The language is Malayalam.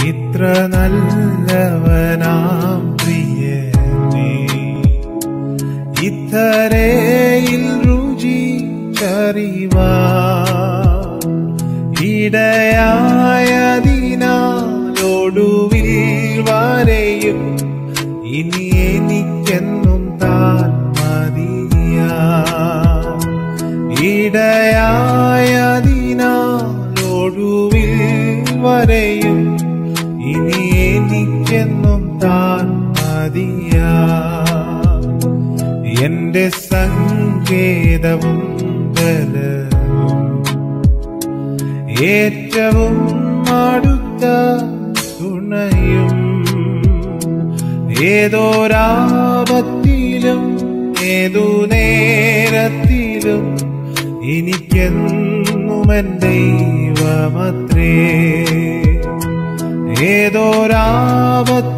ഇത്ര നല്ലവനാം പ്രിയനേ ഇത്തരയിൽ രുചിച്ചറിവാ ഇടയായതിനാലൊടുവിൽ വരെയും ഇനി എനിക്കെന്നും താൻ മതിയാ ഇടയായതിനാലൊടുവിൽ വരെയും ഇനി എനിക്കെന്നും താൻ മതിയാ എന്റെ സങ്കേതവും ബലവും ഏറ്റവും അടുത്ത തുണയും ഏതോരാപത്തിലും ഏതു നേരത്തിലും എനിക്കെന്നും എൻ ദൈവമത്രേ ഏതോരാപത്തിലും